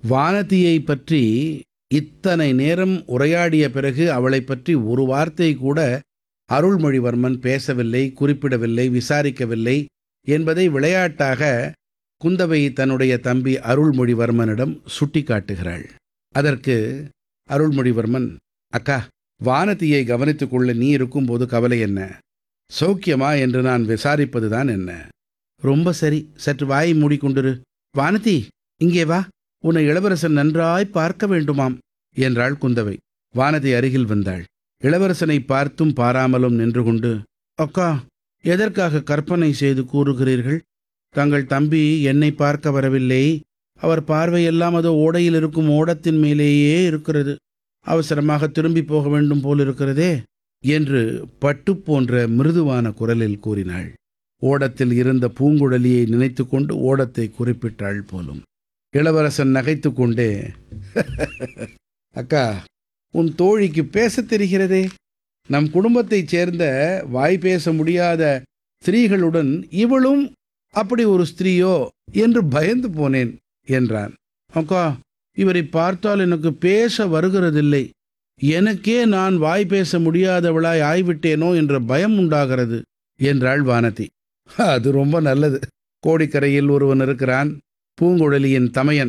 வானதியை பற்றி இத்தனை நேரம் உரையாடிய பிறகு அவளைப் பற்றி ஒரு வார்த்தை கூட அருள்மொழிவர்மன் பேசவில்லை குறிப்பிடவில்லை விசாரிக்கவில்லை என்பதை விளையாட்டாக குந்தவை தன்னுடைய தம்பி அருள்மொழிவர்மனிடம் சுட்டிக்காட்டுகிறாள் அதற்கு அருள்மொழிவர்மன் அக்கா வானதியை கவனித்துக் கொள்ள நீ இருக்கும்போது கவலை என்ன சௌக்கியமா என்று நான் விசாரிப்பதுதான் என்ன ரொம்ப சரி சற்று வாயை மூடிக்கொண்டிரு வானதி இங்கே வா உன்னை இளவரசன் நன்றாய் பார்க்க வேண்டுமாம் என்றாள் குந்தவை வானதி அருகில் வந்தாள் இளவரசனை பார்த்தும் பாராமலும் நின்று கொண்டு அக்கா எதற்காக கற்பனை செய்து கூறுகிறீர்கள் தங்கள் தம்பி என்னை பார்க்க வரவில்லை அவர் பார்வையெல்லாம் அதோ ஓடையில் இருக்கும் ஓடத்தின் மேலேயே இருக்கிறது அவசரமாக திரும்பி போக வேண்டும் போல் இருக்கிறதே என்று பட்டு போன்ற மிருதுவான குரலில் கூறினாள் ஓடத்தில் இருந்த பூங்குழலியை நினைத்து கொண்டு ஓடத்தை குறிப்பிட்டாள் போலும் இளவரசன் நகைத்து கொண்டே அக்கா உன் தோழிக்கு பேசத் தெரிகிறதே நம் குடும்பத்தைச் சேர்ந்த வாய் பேச முடியாத ஸ்திரீகளுடன் இவளும் அப்படி ஒரு ஸ்திரீயோ என்று பயந்து போனேன் என்றான் அக்கா இவரை பார்த்தால் எனக்கு பேச வருகிறதில்லை எனக்கே நான் வாய் பேச முடியாதவளாய் ஆய்விட்டேனோ என்ற பயம் உண்டாகிறது என்றாள் வானதி அது ரொம்ப நல்லது கோடிக்கரையில் ஒருவன் இருக்கிறான் பூங்குழலியின் தமையன்